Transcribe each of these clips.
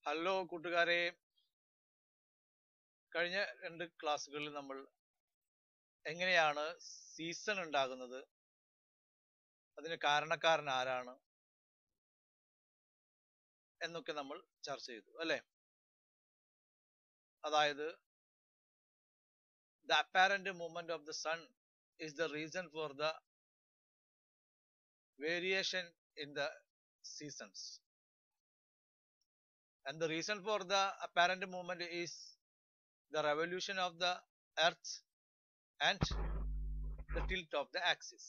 Hello കൂട്ടുകാരെ കഴിഞ്ഞ രണ്ട് ക്ലാസ്സുകളിൽ നമ്മൾ എങ്ങനെയാണ് സീസൺ ഉണ്ടാകുന്നത് അതിന് കാരണക്കാരൻ ആരാണ് എന്നൊക്കെ നമ്മൾ ചർച്ച ചെയ്തു അല്ലെ അതായത് the apparent movement of the sun is the reason for the variation in the seasons and the reason for the apparent movement is the revolution of the earth and the tilt of the axis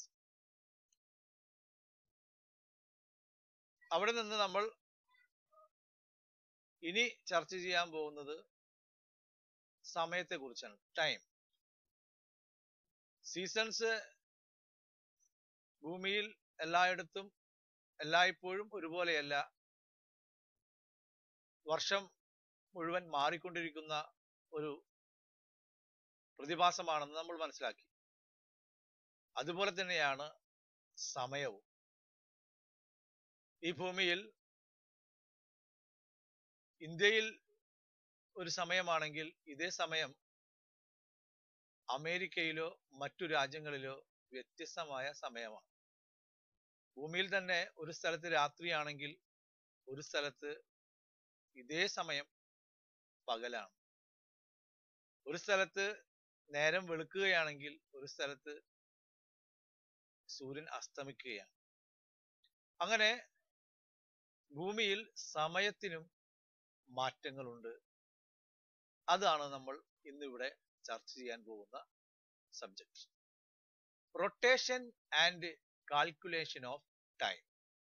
അവിടെ നിന്ന് നമ്മൾ ഇനി ചർച്ച ചെയ്യാൻ പോകുന്നത് സമയത്തെ കുറിച്ചാണ് time seasons ഭൂമിയിൽ എല്ലായിടത്തും എല്ലായ്പ്പോഴും ഒരുപോലെയല്ല വർഷം മുഴുവൻ മാറിക്കൊണ്ടിരിക്കുന്ന ഒരു പ്രതിഭാസമാണെന്ന് നമ്മൾ മനസ്സിലാക്കി അതുപോലെ തന്നെയാണ് സമയവും ഈ ഭൂമിയിൽ ഇന്ത്യയിൽ ഒരു സമയമാണെങ്കിൽ ഇതേ സമയം അമേരിക്കയിലോ മറ്റു രാജ്യങ്ങളിലോ വ്യത്യസ്തമായ സമയമാണ് ഭൂമിയിൽ തന്നെ ഒരു സ്ഥലത്ത് രാത്രിയാണെങ്കിൽ ഒരു സ്ഥലത്ത് ഇതേ സമയം പകലാണ് ഒരു സ്ഥലത്ത് നേരം വെളുക്കുകയാണെങ്കിൽ ഒരു സ്ഥലത്ത് സൂര്യൻ അസ്തമിക്കുകയാണ് അങ്ങനെ ഭൂമിയിൽ സമയത്തിനും മാറ്റങ്ങളുണ്ട് അതാണ് നമ്മൾ ഇന്നിവിടെ ചർച്ച ചെയ്യാൻ പോകുന്ന subject rotation and calculation of time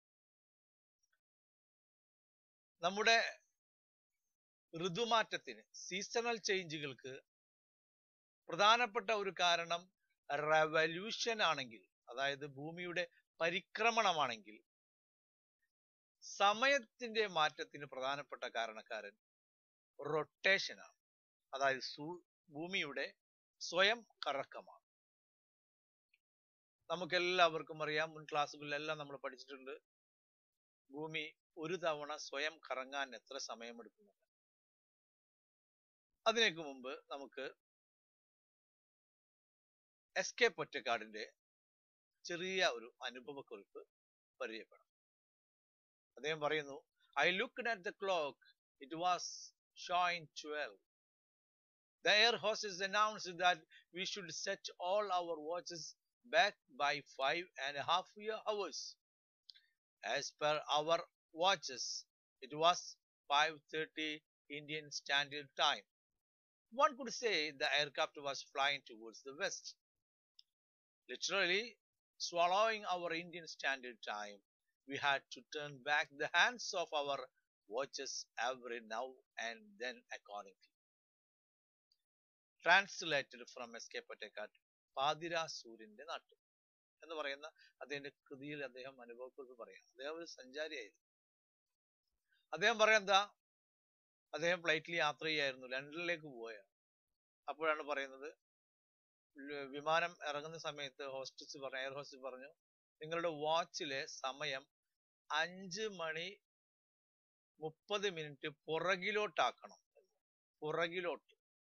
നമ്മുടെ ഋതുമാറ്റത്തിന് സീസണൽ ചേഞ്ചുകൾക്ക് പ്രധാനപ്പെട്ട ഒരു കാരണം റെവല്യൂഷൻ ആണെങ്കിൽ അതായത് ഭൂമിയുടെ പരിക്രമണമാണെങ്കിൽ സമയത്തിന്റെ മാറ്റത്തിന് പ്രധാനപ്പെട്ട കാരണക്കാരൻ റൊട്ടേഷൻ ആണ് അതായത് ഭൂമിയുടെ സ്വയം കറക്കമാണ് നമുക്കെല്ലാവർക്കും അറിയാം മുൻ ക്ലാസ്സുകളിലെല്ലാം നമ്മൾ പഠിച്ചിട്ടുണ്ട് ഭൂമി ഒരു തവണ സ്വയം കറങ്ങാൻ എത്ര സമയമെടുക്കുന്നു അതിനേക്ക് മുമ്പ് നമുക്ക് എസ് കെ പൊറ്റക്കാടിന്റെ ചെറിയ ഒരു അനുഭവക്കുറിപ്പ് പരിചയപ്പെടാം അദ്ദേഹം പറയുന്നു I look at the clock it was showing twelve The air hostess announced that we should set all our watches back by five and a half hours. As per our watches, it was 5.30 Indian Standard Time. One could say the aircraft was flying towards the west. Literally, swallowing our Indian Standard Time, we had to turn back the hands of our watches every now and then accordingly. Translated from S K Pottekkatt പാതിര സൂര്യന്റെ നാട്ടിൽ എന്ന് പറയുന്ന അദ്ദേഹത്തിന്റെ കൃതിയിൽ അദ്ദേഹം അനുഭവക്കുറിപ്പ് പറയാം അദ്ദേഹം ഒരു സഞ്ചാരിയായിരുന്നു അദ്ദേഹം പറയാം എന്താ അദ്ദേഹം ഫ്ലൈറ്റിൽ യാത്ര ചെയ്യായിരുന്നു ലണ്ടനിലേക്ക് പോവുകയാണ് അപ്പോഴാണ് പറയുന്നത് വിമാനം ഇറങ്ങുന്ന സമയത്ത് ഹോസ്റ്റസ് പറഞ്ഞു എയർ ഹോസ്റ്റസ് പറഞ്ഞു നിങ്ങളുടെ വാച്ചിലെ സമയം അഞ്ച് മണി മുപ്പത് മിനിറ്റ് പുറകിലോട്ടാക്കണം പുറകിലോട്ട്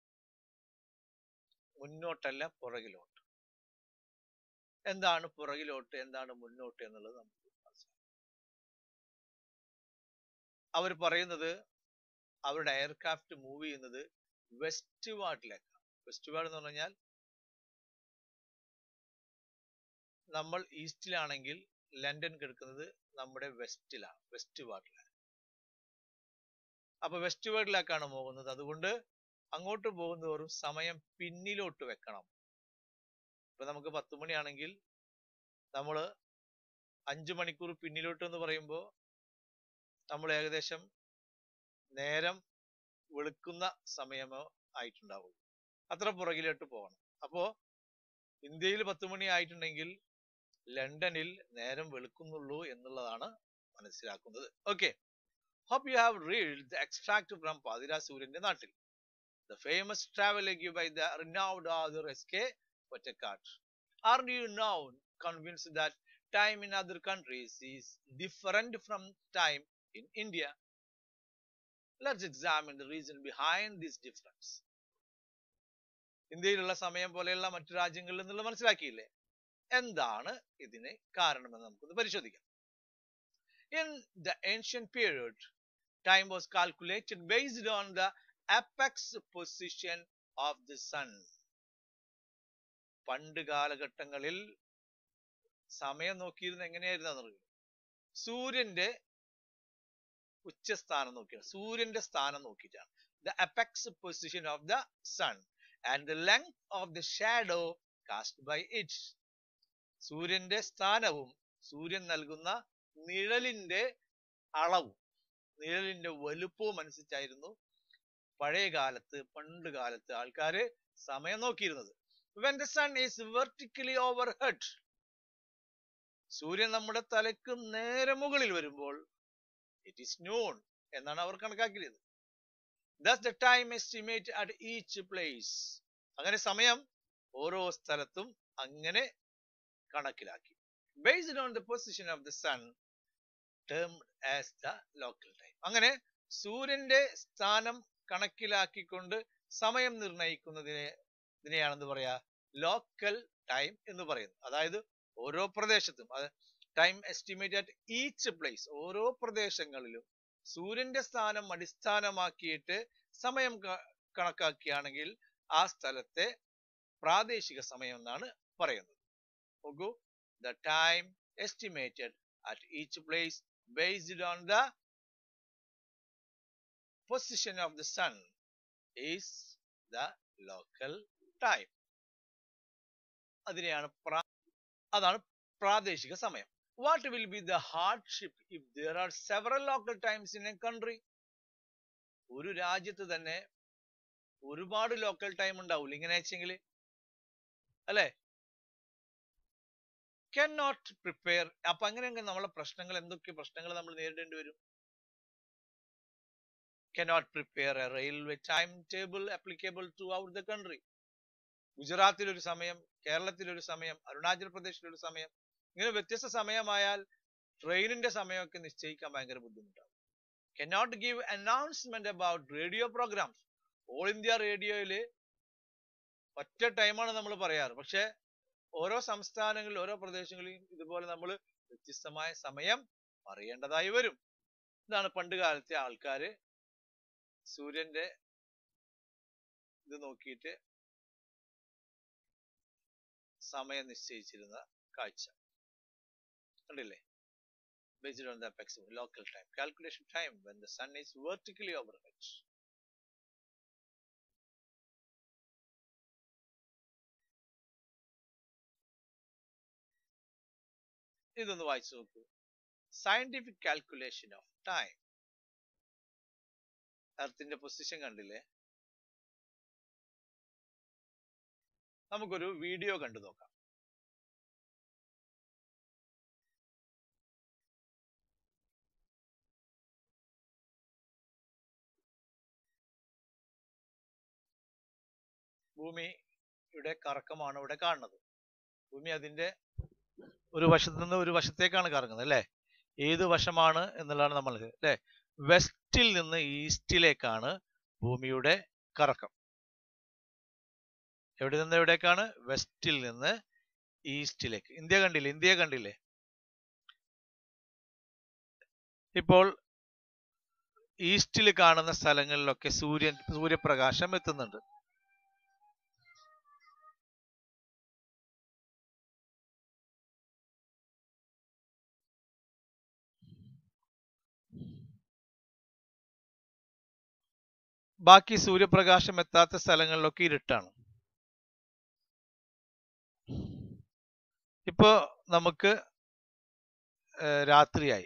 മുന്നോട്ടല്ല പുറകിലോട്ട് എന്താണ് പുറകിലോട്ട് എന്താണ് മുന്നോട്ട് എന്നുള്ളത് നമുക്ക് മനസ്സിലാക്കാം അവർ പറയുന്നത് അവരുടെ എയർക്രാഫ്റ്റ് മൂവ് ചെയ്യുന്നത് വെസ്റ്റ് വാർഡിലേക്കാണ് വെസ്റ്റ് വാർഡ് എന്ന് പറഞ്ഞാൽ നമ്മൾ ഈസ്റ്റിലാണെങ്കിൽ ലണ്ടൻ കിടക്കുന്നത് നമ്മുടെ വെസ്റ്റിലാണ് വെസ്റ്റ് വാർഡിലാണ് അപ്പൊ വെസ്റ്റ് വാർഡിലേക്കാണ് പോകുന്നത് അതുകൊണ്ട് അങ്ങോട്ട് പോകുന്നതോറും സമയം പിന്നിലോട്ട് വെക്കണം ഇപ്പൊ നമുക്ക് പത്ത് മണിയാണെങ്കിൽ നമ്മൾ അഞ്ചു മണിക്കൂർ പിന്നിലോട്ട് എന്ന് പറയുമ്പോൾ നമ്മൾ ഏകദേശം നേരം വെളുക്കുന്ന സമയമോ ആയിട്ടുണ്ടാവും അത്ര പുറകിലോട്ട് പോകണം അപ്പോ ഇന്ത്യയിൽ പത്ത് മണി ആയിട്ടുണ്ടെങ്കിൽ ലണ്ടനിൽ നേരം വെളുക്കുന്നുള്ളൂ എന്നുള്ളതാണ് മനസ്സിലാക്കുന്നത് okay hope you have read the extract from പാതിര സൂര്യന്റെ നാട്ടിൽ the famous traveler by the renowned author S.K. Pottekkatt. Aren't you now convinced that time in other countries is different from time in India? Let's examine the reason behind this difference ഇന്ത്യയിലുള്ള സമയം പോലെയുള്ള മറ്റു രാജ്യങ്ങളിൽ നിന്നുള്ള മനസ്സിലാക്കിയില്ലേ എന്താണ് ഇതിന് കാരണമെന്ന് നമുക്കൊന്ന് പരിശോധിക്കാം in the ancient period time was calculated based on the apex position of the sun പണ്ട് കാലഘട്ടങ്ങളിൽ സമയം നോക്കിയിരുന്ന എങ്ങനെയായിരുന്നു എന്നറിയോ സൂര്യന്റെ ഉച്ചസ്ഥാനം നോക്കിയാണ് സൂര്യന്റെ സ്ഥാനം നോക്കിയിട്ടാണ് the apex position of the sun and the length of the shadow cast by it സൂര്യന്റെ സ്ഥാനവും സൂര്യൻ നൽകുന്ന നിഴലിന്റെ അളവും നിഴലിന്റെ വലുപ്പവും അനുസരിച്ചായിരുന്നു പഴയ കാലത്ത് പണ്ട് കാലത്ത് ആൾക്കാര് സമയം നോക്കിയിരുന്നത് when the sun is vertically overhead സൂര്യൻ നമ്മുടെ തലക്ക് നേരെ മുകളിൽ വരുമ്പോൾ ഇറ്റ് ഈസ് നോൺ എന്നാണ് അവർ കണക്കാക്കിയത് thus the time estimate at each place അങ്ങനെ സമയം ഓരോ സ്ഥലത്തും അങ്ങനെ കണക്കിലാക്കി based on the position of the sun termed as the local time അങ്ങനെ സൂര്യന്റെ സ്ഥാനം കണക്കിലാക്കിക്കൊണ്ട് സമയം നിർണയിക്കുന്നതിനെ ഇതിനെയാണെന്ന് പറയാ ലോക്കൽ ടൈം എന്ന് പറയുന്നത് അതായത് ഓരോ പ്രദേശത്തും time estimate at each place ഓരോ പ്രദേശങ്ങളിലും സൂര്യന്റെ സ്ഥാനം അടിസ്ഥാനമാക്കിയിട്ട് സമയം കണക്കാക്കിയാണെങ്കിൽ ആ സ്ഥലത്തെ പ്രാദേശിക സമയം എന്നാണ് പറയുന്നത് നോക്കൂ the time estimated at each place based on the position of the sun is the local time അതിനെയാണ് അതാണ് പ്രാദേശിക സമയം what will be the hardship if there are several local times in a country ഒരു രാജ്യത്ത് തന്നെ ഒരുപാട് local time ഉണ്ടാവില്ല ഇങ്ങനെ വെച്ചെങ്കിൽ അല്ലെ ക്യാൻ നോട്ട് പ്രിപ്പയർ അപ്പൊ അങ്ങനെയെങ്കിൽ നമ്മളെ പ്രശ്നങ്ങൾ എന്തൊക്കെ പ്രശ്നങ്ങൾ നമ്മൾ നേരിടേണ്ടി വരും cannot prepare a railway timetable applicable throughout the country. ഗുജറാത്തിൽ ഒരു സമയം കേരളത്തിൽ ഒരു സമയം അരുണാചൽ പ്രദേശിൽ ഒരു സമയം ഇങ്ങനെ വ്യത്യസ്ത സമയമായാൽ ട്രെയിനിന്റെ സമയമൊക്കെ നിശ്ചയിക്കാൻ ഭയങ്കര ബുദ്ധിമുട്ടാണ് cannot give announcement about radio programs all India റേഡിയോയില് ഒറ്റ ടൈമാണ് നമ്മൾ പറയാറ് പക്ഷെ ഓരോ സംസ്ഥാനങ്ങളിൽ ഓരോ പ്രദേശങ്ങളിലും ഇതുപോലെ നമ്മൾ വ്യത്യസ്തമായ സമയം അറിയേണ്ടതായി വരും ഇതാണ് പണ്ട് കാലത്തെ ആൾക്കാര് സൂര്യന്റെ ഇത് നോക്കിയിട്ട് സമയം നിശ്ചയിച്ചിരുന്ന കാഴ്ച കണ്ടില്ലേ based on the apex of local time calculation time when the sun is vertically overhead ഇതൊന്ന് വായിച്ചു നോക്കൂ സയന്റിഫിക് കാൽക്കുലേഷൻ ഓഫ് ടൈം എർത്തിന്റെ പൊസിഷൻ കണ്ടില്ലേ നമുക്കൊരു വീഡിയോ കണ്ടു നോക്കാം ഭൂമിയുടെ കറക്കമാണ് ഇവിടെ കാണുന്നത് ഭൂമി അതിന്റെ ഒരു വശത്ത് നിന്ന് ഒരു വശത്തേക്കാണ് കറങ്ങുന്നത് അല്ലെ ഏത് വശമാണ് എന്നുള്ളതാണ് നമ്മൾ അല്ലെ വെസ്റ്റിൽ നിന്ന് ഈസ്റ്റിലേക്കാണ് ഭൂമിയുടെ കറക്കം എവിടെ നിന്ന് എവിടേക്കാണ് വെസ്റ്റിൽ നിന്ന് ഈസ്റ്റിലേക്ക് ഇന്ത്യ കണ്ടില്ലേ ഇന്ത്യ കണ്ടില്ലേ ഇപ്പോൾ ഈസ്റ്റിൽ കാണുന്ന സ്ഥലങ്ങളിലൊക്കെ സൂര്യൻ സൂര്യപ്രകാശം എത്തുന്നുണ്ട് ബാക്കി സൂര്യപ്രകാശം എത്താത്ത സ്ഥലങ്ങളിലൊക്കെ ഇരുട്ടാണ് ഇപ്പോ നമുക്ക് രാത്രിയായി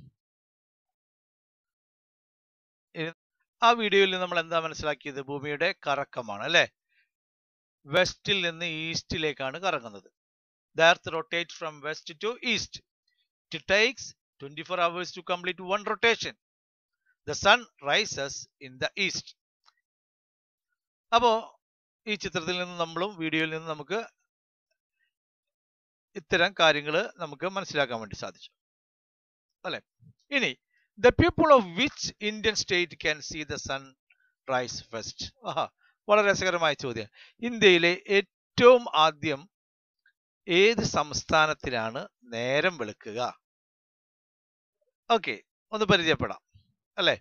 ആ വീഡിയോയിൽ നമ്മൾ എന്താ മനസ്സിലാക്കിയത് ഭൂമിയുടെ കറക്കമാണ് അല്ലെ വെസ്റ്റിൽ നിന്ന് ഈസ്റ്റിലേക്കാണ് കറങ്ങുന്നത് the earth rotate from west to east it takes twenty four hours to complete one rotation the sun rises in the east അപ്പോ ഈ ചിത്രത്തിൽ നിന്ന് നമ്മളും വീഡിയോയിൽ നിന്ന് നമുക്ക് ഇത്തരം കാര്യങ്ങൾ നമുക്ക് മനസ്സിലാക്കാൻ വേണ്ടി സാധിച്ചു അല്ലെ ഇനി the people of which Indian state can see the sun rise first ആഹാ വളരെ രസകരമായ ചോദ്യം ഇന്ത്യയിലെ ഏറ്റവും ആദ്യം ഏത് സംസ്ഥാനത്തിലാണ് നേരം വെളുക്കുക ഓക്കെ ഒന്ന് പരിചയപ്പെടാം അല്ലേ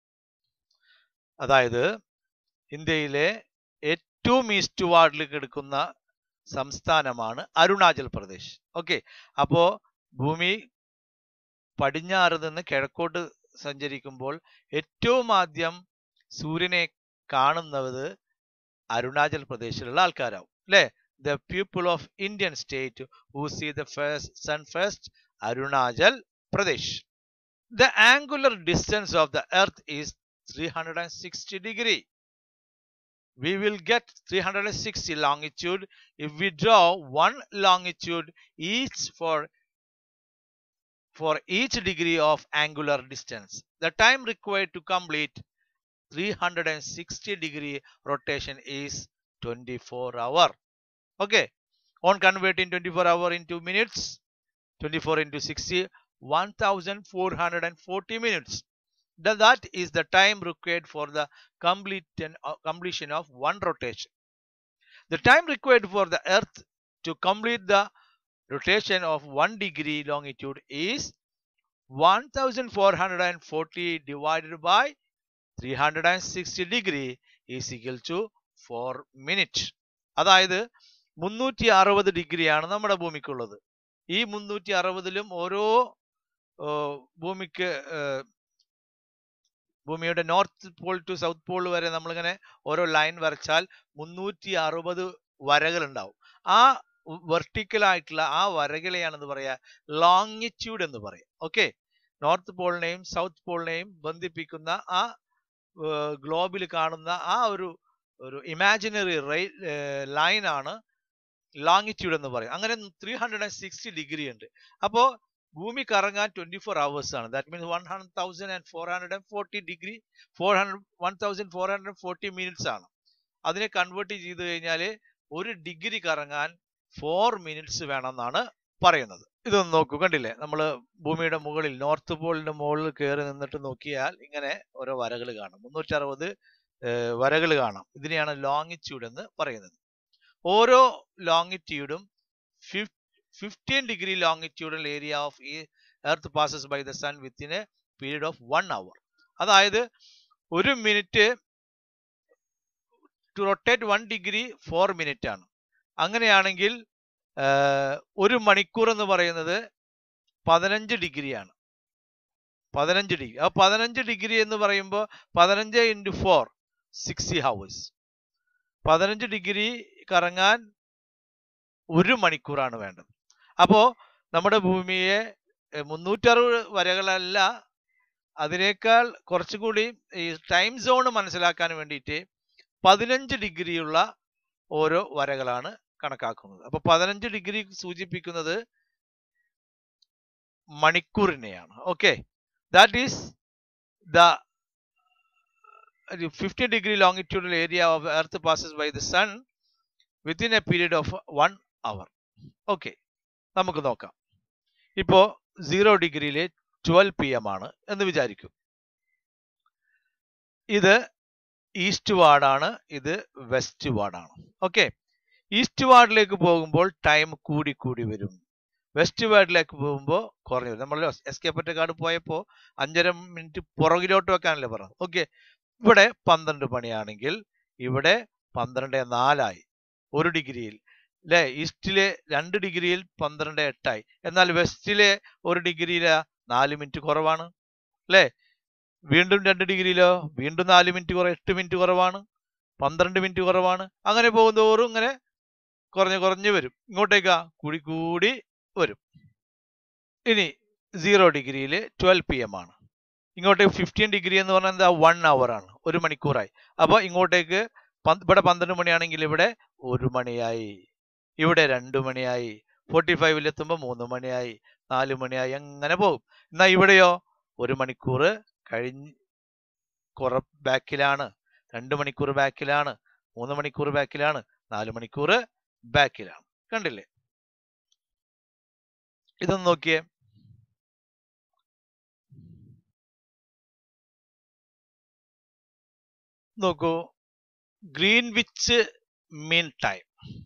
അതായത് ഇന്ത്യയിലെ ഏറ്റവും ഈസ്റ്റ് വാർഡിൽ കിടക്കുന്ന സംസ്ഥാനമാണ് അരുണാചൽ പ്രദേശ് ഓക്കെ അപ്പോ ഭൂമി പടിഞ്ഞാറ് നിന്ന് കിഴക്കോട്ട് സഞ്ചരിക്കുമ്പോൾ ഏറ്റവും ആദ്യം സൂര്യനെ കാണുന്നത് അരുണാചൽ പ്രദേശിലുള്ള ആൾക്കാരാവും അല്ലെ the people of Indian state who see the first sun first Arunachal Pradesh the angular distance of the earth is three hundred and sixty degree we will get 360 longitude if we draw one longitude each for for each degree of angular distance the time required to complete 360 degree rotation is 24 hour okay on converting 24 hour into minutes 24 into 60 1440 minutes Th- that is the time required for the complete uh, completion of one rotation. The time required for the Earth to complete the rotation of one degree longitude is 1440 divided by 360 degree is equal to 4 minutes. അതായത് മുന്നൂറ്റി അറുപത് ഡിഗ്രിയാണ് നമ്മുടെ ഭൂമിക്കുള്ളത് ഈ മുന്നൂറ്റി അറുപതിലും ഓരോ ഏർ, ഭൂമിക്ക് ഏർ, ഭൂമിയുടെ north pole to south pole വരെ നമ്മളിങ്ങനെ ഓരോ ലൈൻ വരച്ചാൽ മുന്നൂറ്റി അറുപത് വരകൾ ഉണ്ടാവും ആ വെർട്ടിക്കൽ ആയിട്ടുള്ള ആ വരകളെയാണെന്ന് പറയാ ലോങ്ങിറ്റ്യൂഡ് എന്ന് പറയാം ഓക്കെ നോർത്ത് പോളിനെയും സൗത്ത് പോളിനെയും ബന്ധിപ്പിക്കുന്ന ആ ഗ്ലോബിൽ കാണുന്ന ആ ഒരു ഒരു ഇമാജിനറി ലൈൻ ആണ് ലോങ്ങിറ്റ്യൂഡ് എന്ന് പറയും അങ്ങനെ three hundred and sixty degree ഉണ്ട് അപ്പോ ഭൂമി കറങ്ങാൻ ട്വന്റി ഫോർ അവേഴ്സ് ആണ് that means one hundred thousand and four hundred and forty degree four hundred one thousand four hundred forty minutes ആണ് അതിനെ കൺവേർട്ട് ചെയ്ത് കഴിഞ്ഞാൽ ഒരു ഡിഗ്രി കറങ്ങാൻ ഫോർ മിനിറ്റ്സ് വേണമെന്നാണ് പറയുന്നത് ഇതൊന്ന് നോക്കൂ കണ്ടില്ലേ നമ്മൾ ഭൂമിയുടെ മുകളിൽ നോർത്ത് പോളിന്റെ മുകളിൽ കയറി നിന്നിട്ട് നോക്കിയാൽ ഇങ്ങനെ ഓരോ വരകൾ കാണാം മുന്നൂറ്റി അറുപത് വരകൾ കാണാം ഇതിനെയാണ് ലോങ്ങിറ്റ്യൂഡ് എന്ന് പറയുന്നത് ഓരോ ലോങ്ങിറ്റ്യൂഡും fifteen degree longitudinal area of ഈ earth passes by the sun within a period of one hour അതായത് ഒരു minute to rotate one degree four minute ആണ് അങ്ങനെയാണെങ്കിൽ ആഹ്, ഒരു മണിക്കൂർ എന്ന് പറയുന്നത് പതിനഞ്ച് ഡിഗ്രിയാണ് പതിനഞ്ച് ഡിഗ്രി ആ പതിനഞ്ച് ഡിഗ്രി എന്ന് പറയുമ്പോൾ പതിനഞ്ച് ഇൻറ്റു ഫോർ സിക്സ്റ്റി ഹവേഴ്സ് പതിനഞ്ച് ഡിഗ്രി കറങ്ങാൻ ഒരു മണിക്കൂറാണ് വേണ്ടത് അപ്പോ നമ്മുടെ ഭൂമിയെ മുന്നൂറ്ററുപത് വരകളല്ല അതിനേക്കാൾ കുറച്ചുകൂടി ഈ ടൈം സോൺ മനസ്സിലാക്കാൻ വേണ്ടിയിട്ട് പതിനഞ്ച് ഡിഗ്രിയുള്ള ഓരോ വരകളാണ് കണക്കാക്കുന്നത് അപ്പൊ പതിനഞ്ച് ഡിഗ്രി സൂചിപ്പിക്കുന്നത് മണിക്കൂറിനെയാണ് okay that is the fifty degree longitudinal area of earth passes by the sun within a period of one hour okay നമുക്ക് നോക്കാം ഇപ്പോ സീറോ ഡിഗ്രിയിലെ ട്വൽവ് പി എം ആണ് എന്ന് വിചാരിക്കും ഇത് ഈസ്റ്റ് വാർഡാണ് ഇത് വെസ്റ്റ് വാർഡാണ് ഓക്കെ ഈസ്റ്റ് വാർഡിലേക്ക് പോകുമ്പോൾ ടൈം കൂടി കൂടി വരും വെസ്റ്റ് വാർഡിലേക്ക് പോകുമ്പോൾ കുറഞ്ഞു വരും നമ്മൾ എസ് കെ പറ്റക്കാട് പോയപ്പോൾ അഞ്ചര മിനിറ്റ് പുറകിലോട്ട് വെക്കാനല്ലേ പറഞ്ഞത് ഓക്കെ ഇവിടെ പന്ത്രണ്ട് മണിയാണെങ്കിൽ ഇവിടെ പന്ത്രണ്ട് നാലായി ഒരു ഡിഗ്രിയിൽ അല്ലെ ഈസ്റ്റിലെ രണ്ട് ഡിഗ്രിയിൽ പന്ത്രണ്ട് എട്ടായി എന്നാൽ വെസ്റ്റിലെ ഒരു ഡിഗ്രിയില് നാല് മിനിറ്റ് കുറവാണ് അല്ലെ വീണ്ടും രണ്ട് ഡിഗ്രിയിലോ വീണ്ടും നാല് മിനിറ്റ് കുറവ് എട്ട് മിനിറ്റ് കുറവാണ് പന്ത്രണ്ട് മിനിറ്റ് കുറവാണ് അങ്ങനെ പോകുന്തോറും ഇങ്ങനെ കുറഞ്ഞ് കുറഞ്ഞ് വരും ഇങ്ങോട്ടേക്കാ കൂടി കൂടി വരും ഇനി സീറോ ഡിഗ്രിയിൽ ട്വൽവ് പി എം ആണ് ഇങ്ങോട്ടേക്ക് ഫിഫ്റ്റീൻ ഡിഗ്രി എന്ന് പറഞ്ഞാൽ എന്താ വൺ അവർ ആണ് ഒരു മണിക്കൂറായി അപ്പോൾ ഇങ്ങോട്ടേക്ക് പന്ത് ഇവിടെ പന്ത്രണ്ട് മണിയാണെങ്കിൽ ഇവിടെ ഒരു മണിയായി ഇവിടെ രണ്ട് മണിയായി ഫോർട്ടി ഫൈവിൽ എത്തുമ്പോൾ മൂന്ന് മണിയായി നാല് മണിയായി അങ്ങനെ പോകും എന്നാൽ ഇവിടെയോ ഒരു മണിക്കൂർ കഴിഞ്ഞ് കുറ ബാക്കിലാണ് രണ്ട് മണിക്കൂർ ബാക്കിലാണ് മൂന്ന് മണിക്കൂർ ബാക്കിലാണ് നാല് മണിക്കൂർ ബാക്കിലാണ് കണ്ടില്ലേ ഇതൊന്ന് നോക്കിയേ നോക്കൂ Greenwich mean time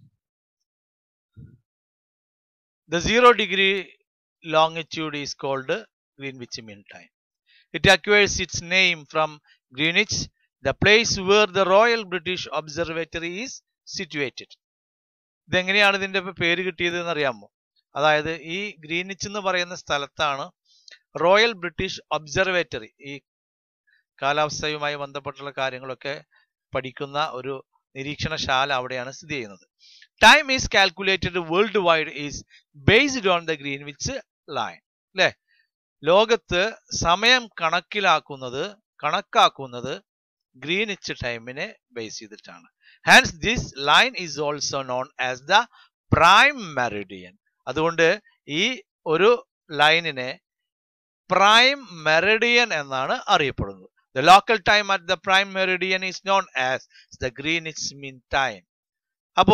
The zero degree longitude is called Greenwich Mean Time. It acquires its name from Greenwich, the place where the Royal British Observatory is situated. ഇതെങ്ങനെയാണ് ഇതിന്റെ പേര് കിട്ടിയത് എന്നറിയാമോ അതായത് ഈ ഗ്രീനിച്ച് എന്ന് പറയുന്ന സ്ഥലത്താണ് റോയൽ ബ്രിട്ടീഷ് ഒബ്സർവേറ്ററി ഈ കാലാവസ്ഥയുമായി ബന്ധപ്പെട്ടുള്ള കാര്യങ്ങളൊക്കെ പഠിക്കുന്ന ഒരു നിരീക്ഷണശാല അവിടെയാണ് സ്ഥിതി ചെയ്യുന്നത് time is calculated world wide is based on the Greenwich line അല്ലെ ലോകത്ത് സമയം കണക്കിലാക്കുന്നത് കണക്കാക്കുന്നത് ഗ്രീനിച്ച് ടൈമിനെ ബേസ് ചെയ്തിട്ടാണ് hence this line is also known as the prime meridian അതുകൊണ്ട് ഈ ഒരു ലൈനിനെ പ്രൈം മെറിഡിയൻ എന്നാണ് അറിയപ്പെടുന്നത് the local time at the prime meridian is known as the Greenwich mean time അപ്പോ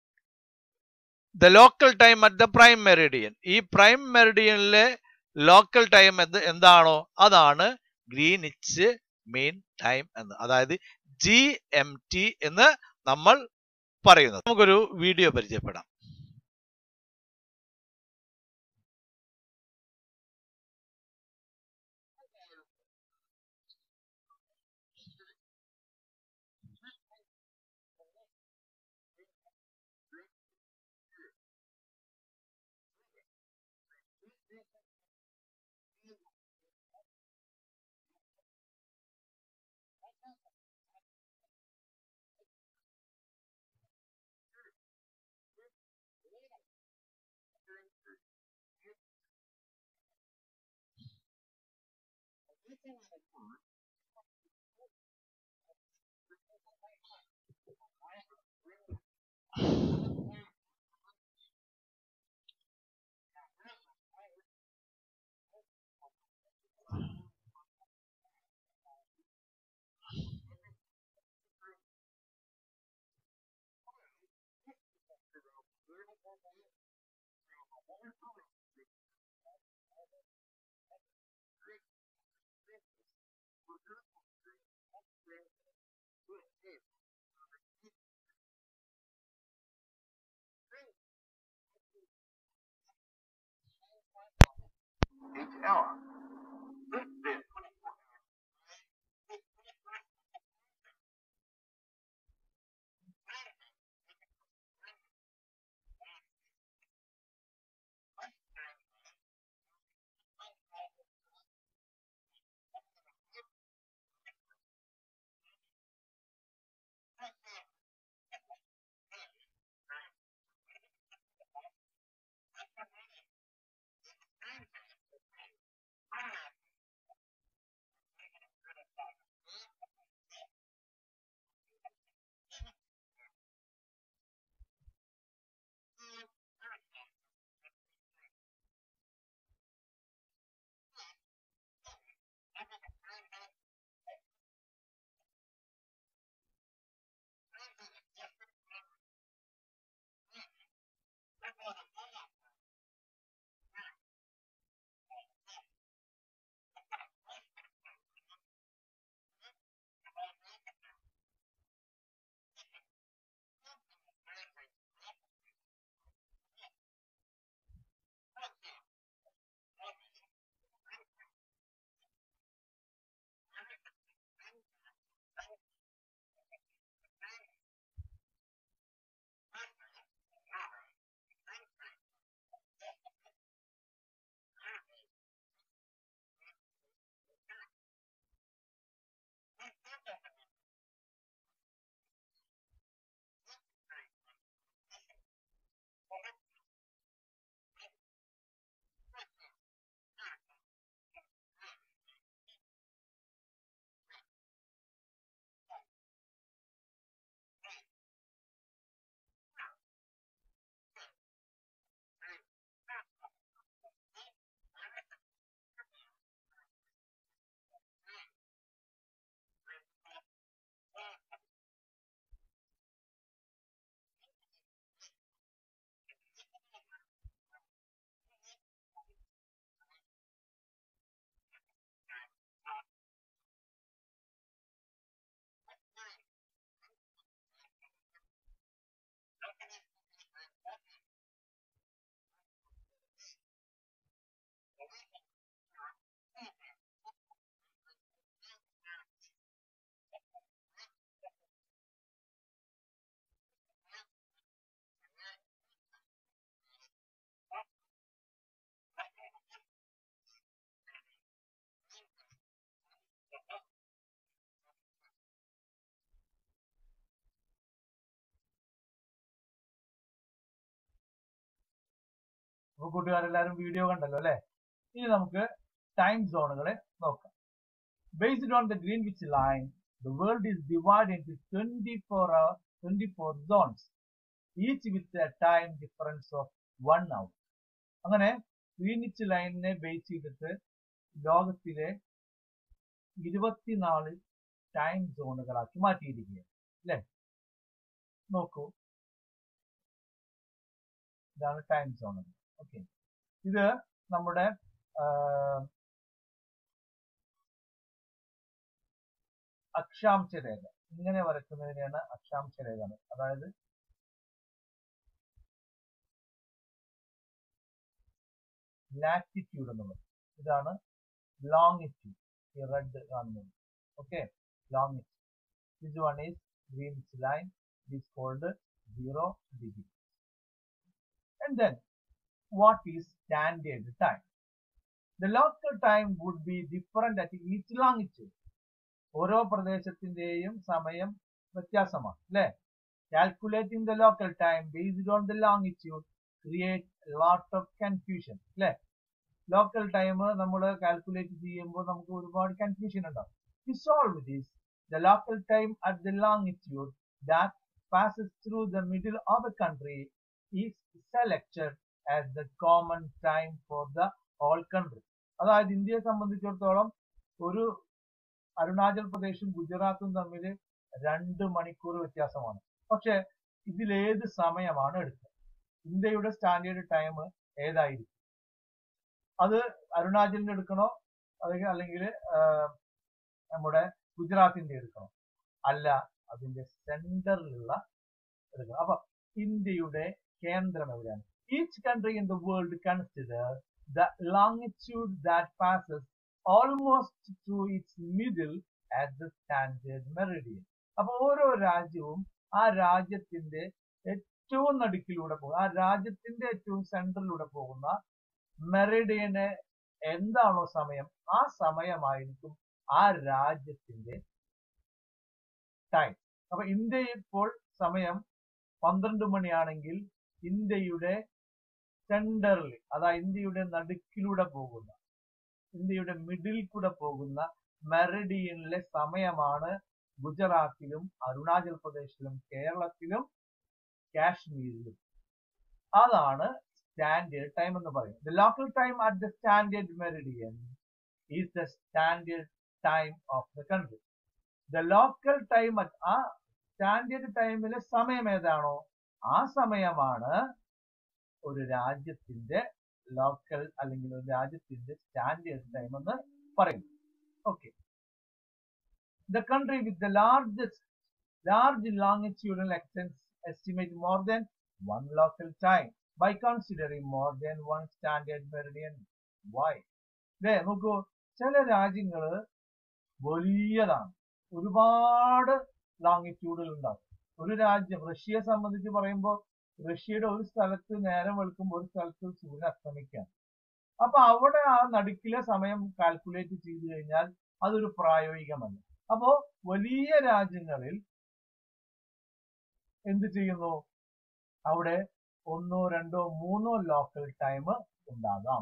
the local time at the prime meridian ഈ prime മെറിഡിയനിലെ local time എന്ത് എന്താണോ അതാണ് ഗ്രീനിച്ച് മെയിൻ ടൈം എന്ന് അതായത് ജി എം ടി എന്ന് നമ്മൾ പറയുന്നത് നമുക്കൊരു വീഡിയോ പരിചയപ്പെടാം each hour. This bit അപ്പൊ കൂട്ടുകാരെല്ലാരും വീഡിയോ കണ്ടല്ലോ അല്ലെ ഇനി നമുക്ക് ടൈം സോണുകളെ നോക്കാം based on the Greenwich line the world is divide in twenty four hour twenty four zones each with a time difference of one hour അങ്ങനെ Greenwich ലൈനിനെ base ചെയ്തിട്ട് ലോകത്തിലെ ഇരുപത്തിനാല് ടൈം സോണുകളാക്കി മാറ്റിയിരിക്കുകയാണ് അല്ലെ നോക്കൂ ഇതാണ് ടൈം സോണുകൾ ഓക്കെ ഇത് നമ്മുടെ അക്ഷാംശ രേഖ ഇങ്ങനെ വരയ്ക്കുന്നതിനെയാണ് അക്ഷാംശ രേഖ അതായത് ലാറ്റിറ്റ്യൂഡ് എന്ന് പറയും ഇതാണ് ലോങ്ങിറ്റ്യൂഡ് ഈ റെഡ് കാണുന്നത് okay longitude this one is Greenwich line it is called zero degree and then what is standard time the local time would be different at each longitude ഓരോ പ്രദേശത്തിന്റെയും സമയം വ്യത്യാസമാണ് അല്ലെ calculating the local time based on the longitude create lot of confusion അല്ലെ local time നമ്മൾ calculate ചെയ്യുമ്പോൾ നമുക്ക് ഒരുപാട് confusion ഉണ്ടാവും to solve this the local time at the longitude that passes through the middle of a country is selected as the common time for the whole country. അതായത് ഇന്ത്യയെ സംബന്ധിച്ചിടത്തോളം ഒരു അരുണാചൽ പ്രദേശും ഗുജറാത്തും തമ്മിൽ രണ്ട് മണിക്കൂർ വ്യത്യാസമാണ് പക്ഷെ ഇതിലേത് സമയമാണ് എടുക്കുക ഇന്ത്യയുടെ സ്റ്റാൻഡേർഡ് ടൈം ഏതായിരിക്കും അത് അരുണാചലിന് എടുക്കണോ അല്ലെങ്കിൽ അല്ലെങ്കിൽ നമ്മുടെ ഗുജറാത്തിന്റെ എടുക്കണം അല്ല അതിന്റെ സെന്ററിലുള്ള എടുക്കണം അപ്പൊ ഇന്ത്യയുടെ കേന്ദ്രം എവിടെയാണ് each country in the world consider the longitude that passes almost to its middle at the standard meridian അപ്പൊ ഓരോ രാജ്യവും ആ രാജ്യത്തിന്റെ ഏറ്റവും നടുക്കിലൂടെ പോകും ആ രാജ്യത്തിന്റെ ഏറ്റവും സെന്ററിലൂടെ പോകുന്ന മെറിഡിയന് എന്താണോ സമയം ആ സമയമായിരിക്കും ആ രാജ്യത്തിന്റെ ടൈം അപ്പൊ ഇന്ത്യ ഇപ്പോൾ സമയം പന്ത്രണ്ട് മണിയാണെങ്കിൽ ഇന്ത്യയുടെ സെന്ററിൽ അതായത് ഇന്ത്യയുടെ നടുക്കിലൂടെ പോകുന്ന ഇന്ത്യയുടെ മിഡിൽ കൂടെ പോകുന്ന മെറിഡിയനിലെ സമയമാണ് ഗുജറാത്തിലും അരുണാചൽ പ്രദേശിലും കേരളത്തിലും കാശ്മീരിലും അതാണ് സ്റ്റാൻഡേർഡ് ടൈം എന്ന് പറയും the local time at the standard meridian is the standard time of the country the local time ആ സ്റ്റാൻഡേർഡ് ടൈമിലെ സമയം ഏതാണോ ആ സമയമാണ് ഒരു രാജ്യത്തിന്റെ ലോക്കൽ അല്ലെങ്കിൽ ഒരു രാജ്യത്തിന്റെ സ്റ്റാൻഡേർഡ് ടൈം എന്ന് പറയുന്നു okay the country with the largest large longitudinal extents estimate more than one local time by considering more than one standard meridian why അല്ലേ നോക്കൂ ചില രാജ്യങ്ങള് വലിയതാണ് ഒരുപാട് ലോങ്ങിറ്റ്യൂഡുകൾ ഉണ്ടാവും ഒരു രാജ്യം റഷ്യയെ സംബന്ധിച്ച് പറയുമ്പോൾ റഷ്യയുടെ ഒരു സ്ഥലത്ത് നേരം വെളുക്കുമ്പോൾ ഒരു സ്ഥലത്ത് സൂര്യൻ അസ്തമിക്കുകയാണ് അപ്പൊ അവിടെ ആ നടുക്കിലെ സമയം കാൽക്കുലേറ്റ് ചെയ്തു കഴിഞ്ഞാൽ അതൊരു പ്രായോഗികമല്ല അപ്പോ വലിയ രാജ്യങ്ങളിൽ എന്ത് ചെയ്യുന്നു അവിടെ ഒന്നോ രണ്ടോ മൂന്നോ ലോക്കൽ ടൈം ഉണ്ടാകാം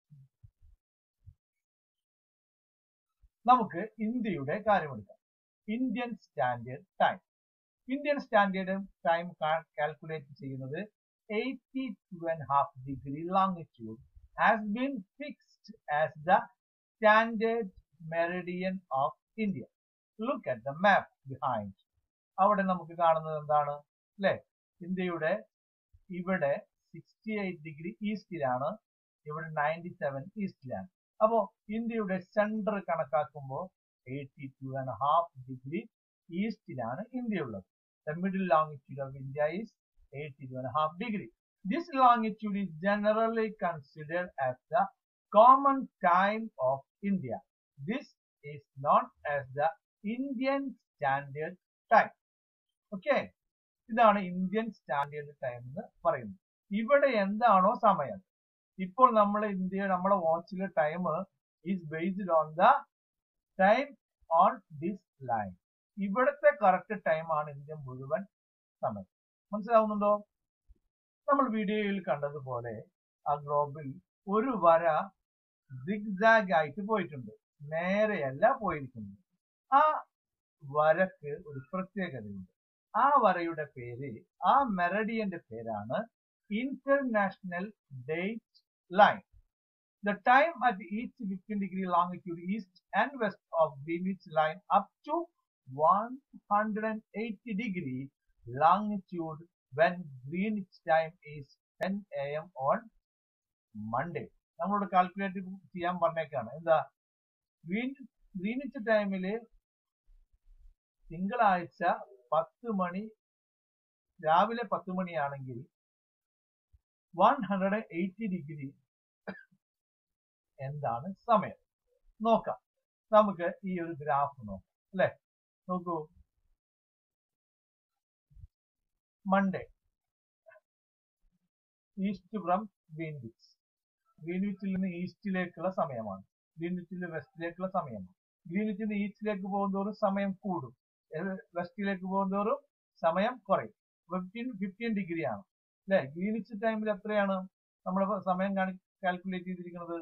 നമുക്ക് ഇന്ത്യയുടെ കാര്യമെടുക്കാം Indian standard time Indian standard time calculate ചെയ്യുന്നത് eighty two and half degree longitude has been fixed as the standard meridian of India look at the map behind അവിടെ നമുക്ക് കാണുന്നത് എന്താണ് അല്ലെ ഇന്ത്യയുടെ ഇവിടെ സിക്സ്റ്റി എയ്റ്റ് ഡിഗ്രി ഈസ്റ്റിലാണ് ഇവിടെ നയൻറ്റി സെവൻ ഈസ്റ്റിലാണ് അപ്പോ ഇന്ത്യയുടെ സെന്റർ കണക്കാക്കുമ്പോൾ eighty two and half degree ഈസ്റ്റിലാണ് ഇന്ത്യ ഉള്ളത് the middle longitude of India is eighty two and half degree this longitude is generally considered as the common time of India this is not as the Indian standard time okay ഇതാണ് Indian standard time എന്ന് പറയുന്നത് ഇവിടെ എന്താണോ സമയം ഇപ്പോൾ നമ്മൾ India നമ്മളെ വാച്ചിലെ time is based on the time on this line ഇവിടുത്തെ കറക്റ്റ് ടൈം ആണ് ഇന്ത്യ മുഴുവൻ സമയം മനസ്സിലാവുന്നുണ്ടോ നമ്മൾ വീഡിയോയിൽ കണ്ടതുപോലെ ആ ഗ്ലോബിൽ ഒരു വര സിഗ്സാഗ് ആയിട്ട് പോയിട്ടുണ്ട് നേരെയല്ല പോയിരിക്കുന്നത് ആ വരക്ക് ഒരു പ്രത്യേകതയുണ്ട് ആ വരയുടെ പേര് ആ മെറഡിയന്റെ പേരാണ് international date line the time at each 15 degree longitude east and west of Greenwich line up to 180 degree longitude when Greenwich time is 10 a.m. on Monday. നമ്മളോട് കാൽക്കുലേറ്റ് ചെയ്യാൻ പറഞ്ഞേക്കാണ് എന്താ ഗ്രീൻ ഗ്രീനിച്ച് ടൈമില് തിങ്കളാഴ്ച പത്ത് മണി രാവിലെ പത്ത് മണിയാണെങ്കിൽ വൺ ഹൺഡ്രഡ് എയ്റ്റി ഡിഗ്രി എന്താണ് സമയം നോക്കാം നമുക്ക് ഈ ഒരു ഗ്രാഫ് നോക്കാം അല്ലെ നോക്കൂ മൺഡേ ഈസ്റ്റ് ഫ്രം ഗ്രീൻവിച്ച് ഗ്രീൻവിച്ചിൽ നിന്ന് ഈസ്റ്റിലേക്കുള്ള സമയമാണ് ഗ്രീൻവിച്ചിൽ വെസ്റ്റിലേക്കുള്ള സമയമാണ് ഗ്രീൻവിച്ചിൽ നിന്ന് ഈസ്റ്റിലേക്ക് പോകുന്തോറും സമയം കൂടും വെസ്റ്റിലേക്ക് പോകുന്തോറും സമയം കുറയും ഫിഫ്റ്റീൻ ഫിഫ്റ്റീൻ ഡിഗ്രി ആണ് അല്ലെ ഗ്രീനിച്ച് ടൈമിൽ എത്രയാണ് നമ്മുടെ സമയം കാണി കാൽക്കുലേറ്റ് ചെയ്തിരിക്കുന്നത്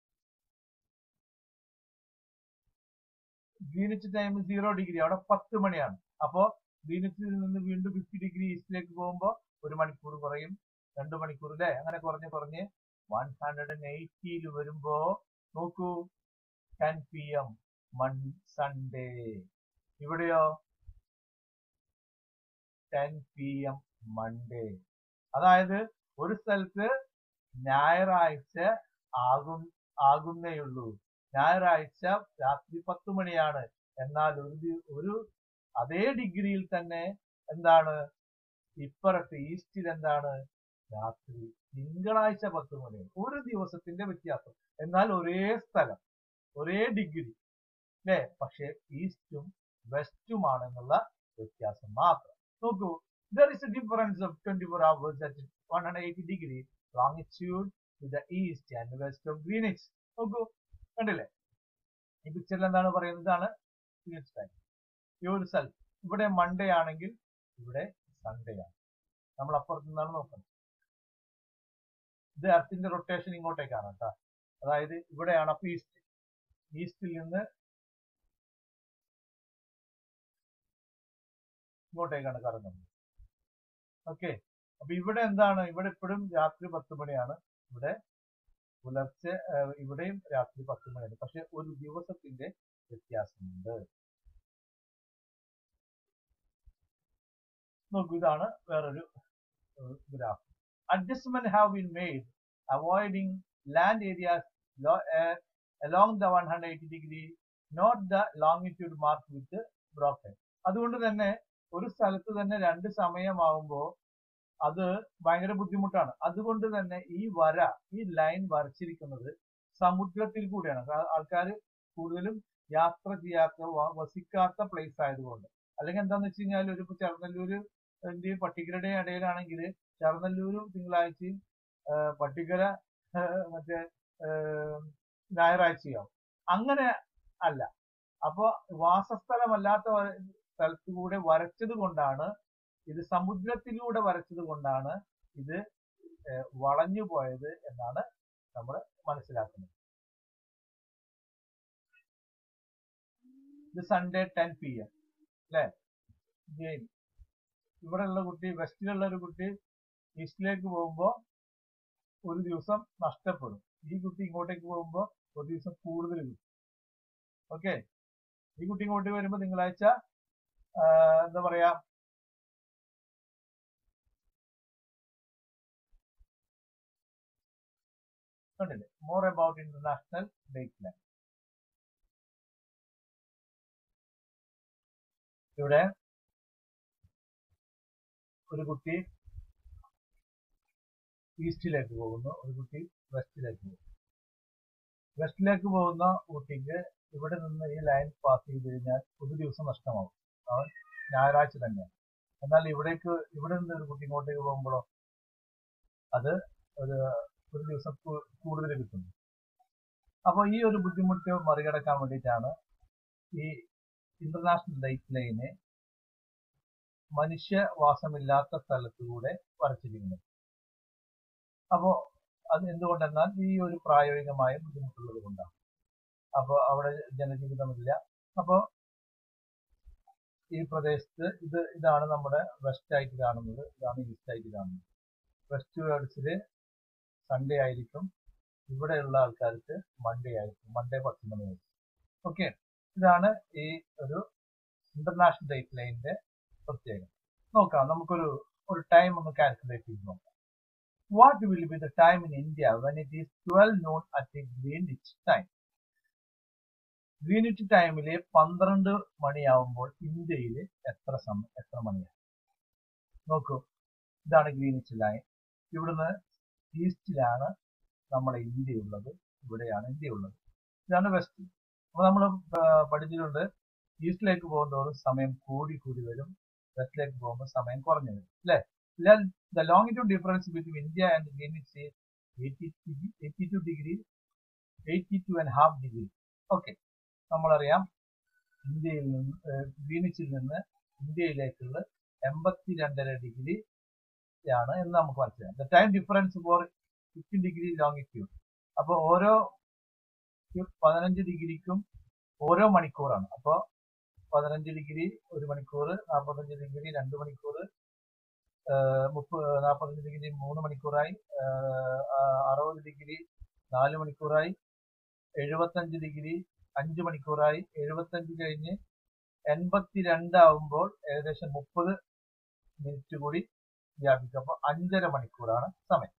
ഗ്രീനിച്ച് ടൈം സീറോ ഡിഗ്രി അവിടെ പത്ത് മണിയാണ് അപ്പോ ഗ്രീനിച്ചിൽ നിന്ന് വീണ്ടും ഫിഫ്റ്റി ഡിഗ്രി ഈസ്റ്റിലേക്ക് പോകുമ്പോൾ ഒരു മണിക്കൂർ കുറയും രണ്ട് മണിക്കൂർ അല്ലേ അങ്ങനെ കുറഞ്ഞ് കുറഞ്ഞ് വൺ ഹൺഡ്രഡ് ആൻഡ് എയ്റ്റിയിൽ വരുമ്പോ നോക്കൂ ten P M mon Sunday ഇവിടെയോ ടെൻ പി എം മൺഡേ അതായത് ഒരു സ്ഥലത്ത് ഞായറാഴ്ച ആകും ആകുന്നേയുള്ളൂ ഞായറാഴ്ച രാത്രി പത്ത് മണിയാണ് എന്നാൽ ഒരു ദി- ഒരു അതേ ഡിഗ്രിയിൽ തന്നെ എന്താണ് ഇപ്പുറത്ത് ഈസ്റ്റിൽ എന്താണ് രാത്രി തിങ്കളാഴ്ച പത്ത് മണിയാണ് ഒരു ദിവസത്തിന്റെ വ്യത്യാസം എന്നാൽ ഒരേ സ്ഥലം ഒരേ ഡിഗ്രി അല്ലേ പക്ഷെ ഈസ്റ്റും വെസ്റ്റുമാണെന്നുള്ള വ്യത്യാസം മാത്രം നോക്കൂ there is a difference of 24 hours at 180 degree longitude to the east and west of Greenwich. നോക്കൂ കണ്ടില്ലേ ഈ പിക്ചറിൽ എന്താണ് പറയുന്നത് ഇതാണ് Greenwich time. ഈ ഒരു സ്ഥലത്ത് ഇവിടെ മൺഡേ ആണെങ്കിൽ ഇവിടെ സൺഡേ ആണ് നമ്മൾ അപ്പുറത്ത് നിന്നാണ് നോക്കുന്നത് ഇത് എർത്തിന്റെ റൊട്ടേഷൻ ഇങ്ങോട്ടേക്കാണ് കേട്ടോ അതായത് ഇവിടെയാണ് അപ്പൊ ഈസ്റ്റ് ഈസ്റ്റിൽ നിന്ന് ഇങ്ങോട്ടേക്കാണ് കറങ്ങുന്നത് ഓക്കെ അപ്പൊ ഇവിടെ എന്താണ് ഇവിടെ ഇപ്പോഴും രാത്രി പത്ത് മണിയാണ് ഇവിടെ പുലർച്ചെ ആ, ഇവിടെയും രാത്രി പത്ത് മണിയാണ് പക്ഷെ ഒരു ദിവസത്തിന്റെ വ്യത്യാസമുണ്ട് നോക്കൂ ഇതാണ് വേറൊരു graph adjustment have been made avoiding land areas along the one hundred eighty degree note the longitude mark with broken അതുകൊണ്ട് തന്നെ ഒരു സ്ഥലത്ത് തന്നെ രണ്ട് സമയമാവുമ്പോൾ അത് ഭയങ്കര ബുദ്ധിമുട്ടാണ് അതുകൊണ്ട് തന്നെ ഈ വര ഈ ലൈൻ വരച്ചിരിക്കുന്നത് സമുദ്രത്തിൽ കൂടിയാണ് ആൾക്കാർ കൂടുതലും യാത്ര ചെയ്യാത്ത വ- വസിക്കാത്ത പ്ലേസ് ആയതുകൊണ്ട് അല്ലെങ്കിൽ എന്താന്ന് വെച്ച് കഴിഞ്ഞാൽ ഒരു ഇപ്പൊ ചെറുനല്ലൂര് ഇന്ത്യയും പട്ടിക്കരുടെയും ഇടയിലാണെങ്കിൽ ചെറുനല്ലൂരും തിങ്കളാഴ്ചയും ആ, പട്ടിക്കര ആ, മറ്റേ ആ, ഞായറാഴ്ചയാവും അങ്ങനെ അല്ല അപ്പൊ വാസസ്ഥലമല്ലാത്ത വ- സ്ഥലത്ത് കൂടെ വരച്ചത് കൊണ്ടാണ് ഇത് സമുദ്രത്തിലൂടെ വരച്ചത് കൊണ്ടാണ് ഇത് ഏഹ്, വളഞ്ഞു പോയത് എന്നാണ് നമ്മൾ മനസ്സിലാക്കുന്നത് ഇത് സൺഡേ ടെൻ പി എം അല്ലെ ജെയിൻ ഇവിടെയുള്ള കുട്ടി വെസ്റ്റിലുള്ള ഒരു കുട്ടി ഈസ്റ്റിലേക്ക് പോകുമ്പോ ഒരു ദിവസം നഷ്ടപ്പെടും ഈ കുട്ടി ഇങ്ങോട്ടേക്ക് പോകുമ്പോ ഒരു ദിവസം കൂടുതൽ കിട്ടും ഓക്കെ ഈ കുട്ടി ഇങ്ങോട്ട് വരുമ്പോ തിങ്കളാഴ്ച ആ, എന്താ പറയാ കണ്ടില്ലേ more about international date line ഇവിടെ ഒരു കുട്ടി ഈസ്റ്റിലേക്ക് പോകുന്നു ഒരു കുട്ടി വെസ്റ്റിലേക്ക് പോകുന്നു വെസ്റ്റിലേക്ക് പോകുന്ന കുട്ടിക്ക് ഇവിടെ നിന്ന് ഈ ലൈൻ പാസ് ചെയ്ത് കഴിഞ്ഞാൽ ഒരു ദിവസം നഷ്ടമാവും അവൻ ഞായറാഴ്ച തന്നെയാണ് എന്നാൽ ഇവിടേക്ക് ഇവിടെ നിന്ന് ഒരു കുട്ടി ഇങ്ങോട്ടേക്ക് പോകുമ്പോഴോ അത് ഒരു ഒരു ദിവസം കൂ- കൂടുതൽ കിട്ടുന്നു അപ്പൊ ഈ ഒരു ബുദ്ധിമുട്ട് മറികടക്കാൻ വേണ്ടിയിട്ടാണ് ഈ ഇന്റർനാഷണൽ ഡേറ്റ് ലൈന് മനുഷ്യവാസമില്ലാത്ത സ്ഥലത്തുകൂടെ വരച്ചിരിക്കുന്നത് അപ്പോ അത് എന്തുകൊണ്ടെന്നാൽ ഈ ഒരു പ്രായോഗികമായ ബുദ്ധിമുട്ടുള്ളത് കൊണ്ടാണ് അപ്പോൾ അവിടെ ജനജീവിതമില്ല അപ്പോൾ ഈ പ്രദേശത്ത് ഇത് ഇതാണ് നമ്മുടെ വെസ്റ്റ് ആയിട്ട് കാണുന്നത് ഇതാണ് ഈസ്റ്റ് ആയിട്ട് കാണുന്നത് വെസ്റ്റ് വേർഡ്സിൽ സൺഡേ ആയിരിക്കും ഇവിടെയുള്ള ആൾക്കാർക്ക് മൺഡേ ആയിരിക്കും മൺഡേ പത്ത് മണിയായിരിക്കും ഓക്കെ ഇതാണ് ഈ ഒരു ഇന്റർനാഷണൽ ഡേറ്റ് ലൈനിന്റെ പ്രത്യേകത നോക്കാം നമുക്കൊരു ഒരു ടൈം ഒന്ന് കാൽക്കുലേറ്റ് ചെയ്ത് നോക്കാം what will be the time in India when it is twelve noon at Greenwich time Greenwich ടൈമില് പന്ത്രണ്ട് മണിയാവുമ്പോൾ ഇന്ത്യയിൽ എത്ര സമയം എത്ര മണിയാണ് നോക്കൂ ഇതാണ് ഗ്രീനിച്ച് ലൈൻ ഇവിടുന്ന് ഈസ്റ്റിലാണ് നമ്മളെ ഇന്ത്യ ഉള്ളത് ഇവിടെയാണ് ഇന്ത്യ ഉള്ളത് ഇതാണ് വെസ്റ്റ് അപ്പൊ നമ്മൾ പഠിച്ചിട്ടുണ്ട് ഈസ്റ്റിലേക്ക് പോകുന്നതോറും സമയം കൂടി കൂടി വരും വെസ്റ്റിലേക്ക് പോകുമ്പോൾ സമയം കുറഞ്ഞു വരും അല്ലെ the longitude difference between India and Greenwich eighty two degree eighty two and half degree okay നമ്മളറിയാം ഇന്ത്യയിൽ നിന്ന് ഗ്രീനിച്ചിൽ നിന്ന് ഇന്ത്യയിലേക്കുള്ള എൺപത്തി രണ്ടര ഡിഗ്രി ആണ് എന്ന് നമുക്ക് മനസ്സിലാക്കാം the time difference for fifteen degree longitude അപ്പോൾ ഓരോ പതിനഞ്ച് ഡിഗ്രിക്കും ഓരോ മണിക്കൂറാണ് അപ്പോൾ പതിനഞ്ച് ഡിഗ്രി ഒരു മണിക്കൂർ നാൽപ്പത്തഞ്ച് ഡിഗ്രി രണ്ട് മണിക്കൂർ മുപ്പത് നാൽപ്പത്തഞ്ച് ഡിഗ്രി മൂന്ന് മണിക്കൂറായി അറുപത് ഡിഗ്രി നാല് മണിക്കൂറായി എഴുപത്തഞ്ച് ഡിഗ്രി അഞ്ച് മണിക്കൂറായി എഴുപത്തഞ്ച് കഴിഞ്ഞ് എൺപത്തി രണ്ടാവുമ്പോൾ ഏകദേശം മുപ്പത് മിനിറ്റ് കൂടി വ്യാപിക്കും അപ്പോൾ അഞ്ചര മണിക്കൂറാണ് സമയം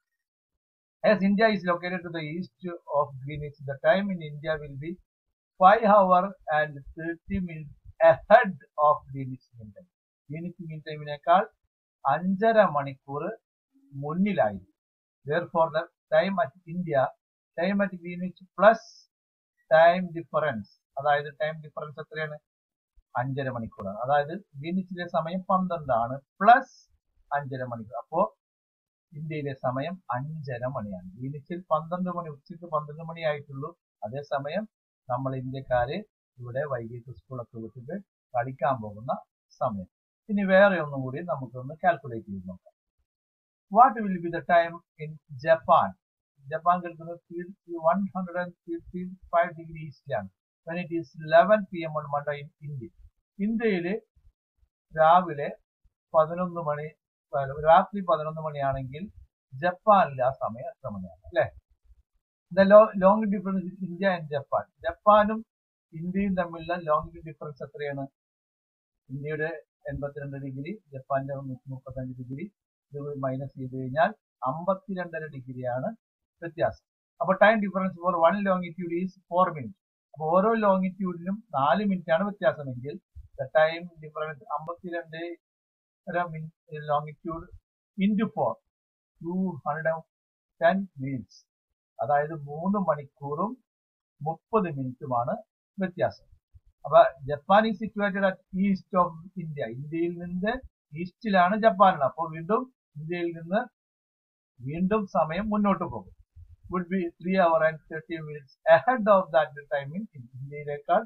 As India is located to the east of Greenwich, the time in India will be 5 hour and 30 minutes ahead of Greenwich Mean Time. Greenwich Mean Timeനേക്കാൾ അഞ്ചര മണിക്കൂർ മുന്നിലായിരിക്കും therefore the time at India time at Greenwich plus time difference അതായത് time difference എത്രയാണ് അഞ്ചര മണിക്കൂറാണ് അതായത് ഗ്രീനിച്ചിലെ സമയം പന്ത്രണ്ടാണ് പ്ലസ് അഞ്ചര മണിക്കൂർ അപ്പോ ഇന്ത്യയിലെ സമയം അഞ്ചര മണിയാണ് ഗ്രീനിച്ചിൽ പന്ത്രണ്ട് മണി ഉച്ചയ്ക്ക് പന്ത്രണ്ട് മണി ആയിട്ടുള്ളൂ അതേസമയം നമ്മൾ ഇന്ത്യക്കാര് ഇവിടെ വൈകിട്ട് സ്കൂളൊക്കെ വിട്ടിട്ട് കളിക്കാൻ പോകുന്ന സമയം ഇനി വേറെ ഒന്നും കൂടി നമുക്കൊന്ന് കാൽക്കുലേറ്റ് ചെയ്ത് നോക്കാം what will be the time in Japan Japan കിടക്കുന്നത് one hundred and fifty five degree ഈസ്റ്റിലാണ് when it is eleven P M on Monday in India ഇന്ത്യയിൽ രാവിലെ പതിനൊന്ന് മണി രാത്രി പതിനൊന്ന് മണിയാണെങ്കിൽ ജപ്പാനിൽ ആ സമയം എത്ര മണിയാണ് അല്ലെ the long difference India and Japan ജപ്പാനും ഇന്ത്യയും തമ്മിലുള്ള ലോങ് ഡിഫറൻസ് എത്രയാണ് ഇന്ത്യയുടെ എൺപത്തിരണ്ട് ഡിഗ്രി ജപ്പാന്റെ മുപ്പത്തഞ്ച് ഡിഗ്രി ഇത് മൈനസ് ചെയ്ത് കഴിഞ്ഞാൽ അമ്പത്തിരണ്ടര ഡിഗ്രിയാണ് വ്യത്യാസം അപ്പൊ time difference for one longitude is four minute അപ്പൊ ഓരോ ലോങ്ങിറ്റ്യൂഡിലും നാല് മിനിറ്റ് ആണ് വ്യത്യാസമെങ്കിൽ ദ ടൈം ഡിഫറൻസ് അമ്പത്തിരണ്ട് longitude into four two hundred ten minutes അതായത് മൂന്ന് മണിക്കൂറും മുപ്പത് മിനിറ്റുമാണ് വ്യത്യാസം അപ്പൊ Japan is situated at east of India ഇന്ത്യയിൽ നിന്ന് ഈസ്റ്റിലാണ് ജപ്പാനുള്ളത് അപ്പോൾ വീണ്ടും ഇന്ത്യയിൽ നിന്ന് വീണ്ടും സമയം മുന്നോട്ട് പോകും would be three hour and thirty minutes ahead of that ടൈമിൽ ഇന്ത്യയിലേക്കാൾ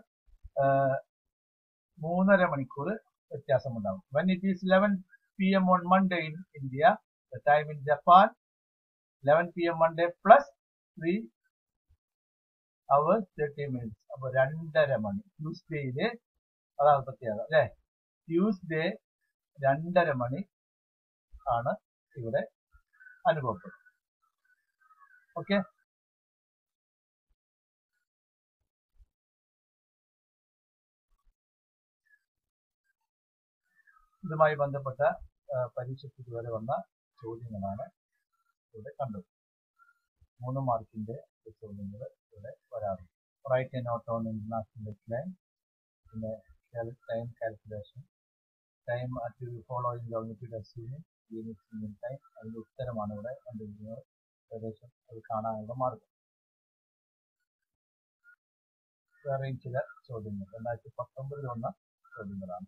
മൂന്നര മണിക്കൂർ വ്യത്യാസമുണ്ടാകും when it is eleven P M on Monday in India the time in Japan eleven P M Monday plus three hours thirty minutes അപ്പൊ രണ്ടര മണി ട്യൂസ്ഡേയില് അതാണ് പ്രത്യേകത അല്ലെ ട്യൂസ്ഡേ രണ്ടര മണി ആണ് ഇവിടെ അനുഭവപ്പെടുന്നത് ഓക്കെ ഇതുമായി ബന്ധപ്പെട്ട പരീക്ഷയ്ക്ക് ഇതുവരെ വന്ന ചോദ്യങ്ങളാണ് ഇവിടെ കണ്ടത് മൂന്ന് മാർക്കിന്റെ ചോദ്യങ്ങൾ ഇവിടെ വരാറുണ്ട് write a note on international line പിന്നെ time calculation time at following longitude assuming unit time അതിന്റെ ഉത്തരമാണ് ഇവിടെ കണ്ടിരിക്കുന്നത് ഏകദേശം അത് കാണാനുള്ള മാർഗം വേറെയും ചില ചോദ്യങ്ങൾ രണ്ടായിരത്തി പത്തൊമ്പതിൽ വന്ന ചോദ്യങ്ങളാണ്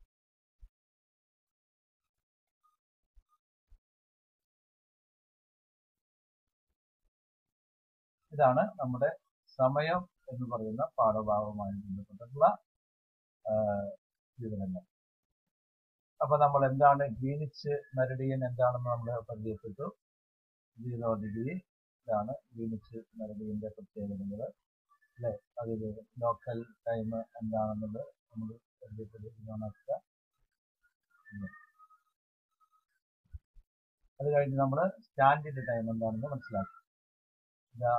ഇതാണ് നമ്മുടെ സമയം എന്ന് പറയുന്ന പാഠഭാഗവുമായി ബന്ധപ്പെട്ടിട്ടുള്ള വിവരങ്ങൾ അപ്പൊ നമ്മൾ എന്താണ് ഗ്രീനിച്ച് മെറിഡിയൻ എന്താണെന്ന് നമ്മൾ പരിചയപ്പെട്ടു സീറോ ഡിഗ്രി ഇതാണ് ഗ്രീനിച്ച് മെലഡിന്റെ പ്രത്യേകതകൾ അല്ലെ അതിൽ ലോക്കൽ ടൈം എന്താണെന്നുള്ളത് നമ്മൾ ഉണർത്തുക അത് കഴിഞ്ഞ് നമ്മൾ സ്റ്റാൻഡിന്റെ ടൈം എന്താണെന്ന് മനസ്സിലാക്കി ഇതാ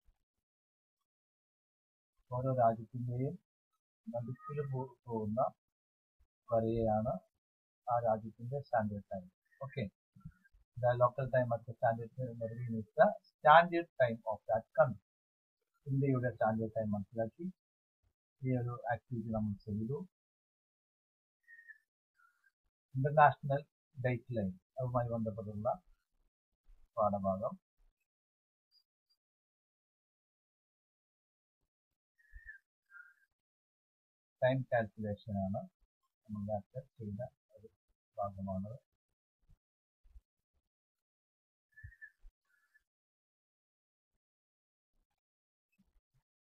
ഓരോ രാജ്യത്തിന്റെയും നടുക്കിൽ പോകുന്ന വരെയാണ് ആ രാജ്യത്തിന്റെ standard time okay the local time at the standard meridian is the standard time of that country. ഇന്ത്യയുടെ സ്റ്റാൻഡേർഡ് ടൈം മനസ്സിലാക്കി ഈ ഒരു ആക്ടിവിറ്റി നമ്മൾ ചെയ്തു ഇന്റർനാഷണൽ ഡേറ്റ് ലൈൻ അതുമായി ബന്ധപ്പെട്ടുള്ള പാഠഭാഗം ടൈം കാൽക്കുലേഷൻ ആണ് നമ്മൾ നേരത്തെ ചെയ്ത ഒരു ഭാഗമാണത്